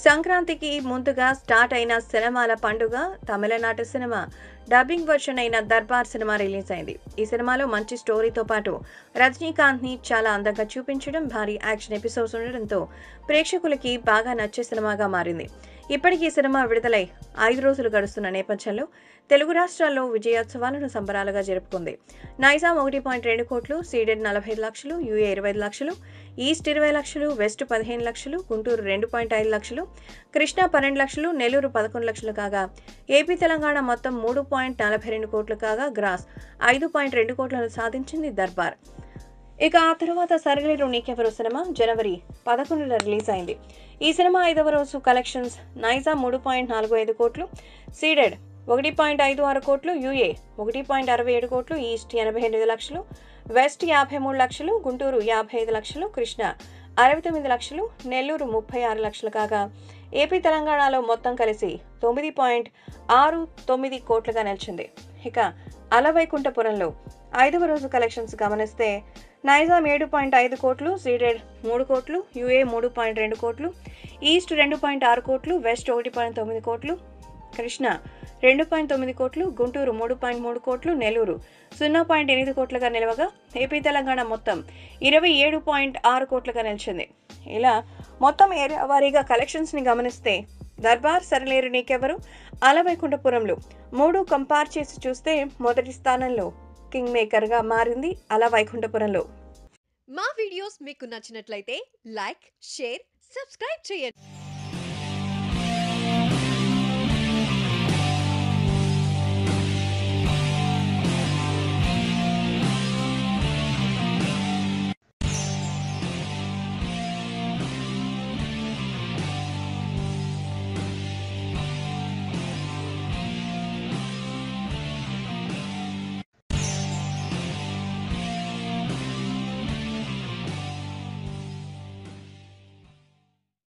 సంక్రాంతికి ముందుగా స్టార్ట్ అయిన సినిమాల పండుగ తమిళనాడు సినిమా డబ్బింగ్ వర్షన్ అయిన దర్బార్ సినిమా రిలీజ్ అయింది ఈ సినిమాలో మంచి స్టోరీతో పాటు రజనీకాంత్ ని చాలా అందంగా చూపించడం భారీ యాక్షన్ ఎపిసోడ్స్ ఉండడంతో ప్రేక్షకులకి బాగా నచ్చే సినిమాగా మారింది ఇప్పటికీ ఈ సినిమా విడుదలై ఐదు రోజులు గడుస్తున్న నేపథ్యంలో తెలుగు రాష్ట్రాల్లో విజయోత్సవాలను సంబరాలుగా జరుపుకుంది నైజాం ఒకటి పాయింట్ రెండు కోట్లు సీడెడ్ నలభై ఐదు లక్షలు యూఏ ఇరవై ఐదు లక్షలు ఈస్ట్ ఇరవై లక్షలు వెస్ట్ పదిహేను లక్షలు గుంటూరు రెండు పాయింట్ ఐదు లక్షలు కృష్ణా పన్నెండు లక్షలు నెల్లూరు పదకొండు లక్షలు కాగా ఏపీ తెలంగాణ మొత్తం మూడు పాయింట్ నలభై రెండు కోట్లు కాగా గ్రాస్ ఐదు పాయింట్ రెండు కోట్లను సాధించింది దర్బార్ ఇక ఆ తర్వాత సరళిలో నీకెవరు సినిమా జనవరి పదకొండున రిలీజ్ అయింది ఈ సినిమా ఐదవ రోజు కలెక్షన్స్ నైజా మూడు పాయింట్ నాలుగు ఐదు కోట్లు సీడెడ్ ఒకటి పాయింట్ ఐదు ఆరు కోట్లు యూఏ ఒకటి పాయింట్ అరవై ఏడు కోట్లు ఈస్ట్ ఎనభై ఎనిమిది లక్షలు వెస్ట్ యాభై మూడు లక్షలు గుంటూరు యాభై ఐదు లక్షలు కృష్ణ అరవై తొమ్మిది లక్షలు నెల్లూరు ముప్పై ఆరు లక్షలు కాగా ఏపీ తెలంగాణలో మొత్తం కలిసి తొమ్మిది పాయింట్ ఆరు తొమ్మిది కోట్లుగా నిలిచింది ఇక అలవైకుంఠపురంలో ఐదవ రోజు కలెక్షన్స్ గమనిస్తే నైజాం ఏడు పాయింట్ ఐదు కోట్లు సీడెడ్ మూడు కోట్లు యూఏ మూడు పాయింట్ రెండు కోట్లు ఈస్ట్ రెండు పాయింట్ ఆరు కోట్లు వెస్ట్ ఒకటి పాయింట్ తొమ్మిది కోట్లు కృష్ణ రెండు పాయింట్ తొమ్మిది కోట్లు గుంటూరు మూడు పాయింట్ మూడు కోట్లు నెల్లూరు సున్నా పాయింట్ ఎనిమిది కోట్లుగా నిలవగా ఏపీ తెలంగాణ మొత్తం ఇరవై ఏడు పాయింట్ ఆరు కోట్లుగా నిలిచింది ఇలా మొత్తం ఏరియా వారీగా కలెక్షన్స్ని గమనిస్తే దర్బార్ సరలేరు నీకెవరు అలవైకుంఠపురంలో మూడు కంపేర్ చేసి చూస్తే మొదటి స్థానంలో కింగ్ మేకర్గా మారింది అలా వైకుంఠపురంలో మా వీడియోస్ మీకు నచ్చినట్లయితే లైక్ షేర్ సబ్స్క్రైబ్ చేయండి